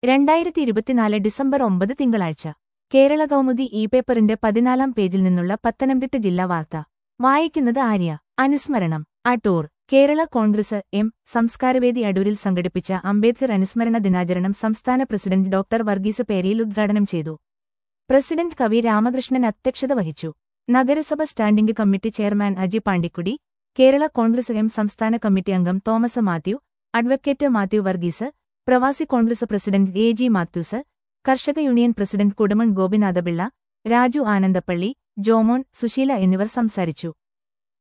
രണ്ടായിരത്തി ഇരുപത്തിനാല് ഡിസംബർ ഒമ്പത് തിങ്കളാഴ്ച കേരള കൗമുദി ഇ പേപ്പറിന്റെ പതിനാലാം പേജിൽ നിന്നുള്ള പത്തനംതിട്ട ജില്ലാ വാർത്ത വായിക്കുന്നത് ആര്യ അനുസ്മരണം അടൂർ കേരള കോൺഗ്രസ് എം സംസ്കാരവേദി അടൂരിൽ സംഘടിപ്പിച്ച അംബേദ്കർ അനുസ്മരണ ദിനാചരണം സംസ്ഥാന പ്രസിഡന്റ് ഡോക്ടർ വർഗീസ് പേരിയിൽ ഉദ്ഘാടനം ചെയ്തു പ്രസിഡന്റ് കവി രാമകൃഷ്ണൻ അധ്യക്ഷത വഹിച്ചു നഗരസഭ standing committee chairman Aji Pandikudi Kerala Congress M സംസ്ഥാന കമ്മിറ്റി അംഗം Thomas Mathew advocate Mathew Varghese Pravasi Congress president A G Mathews കർഷക യൂണിയൻ പ്രസിഡന്റ് കുടമൺ ഗോപിനാഥപിള്ള രാജു ആനന്ദപ്പള്ളി ജോമോൻ സുശീല എന്നിവർ സംസാരിച്ചു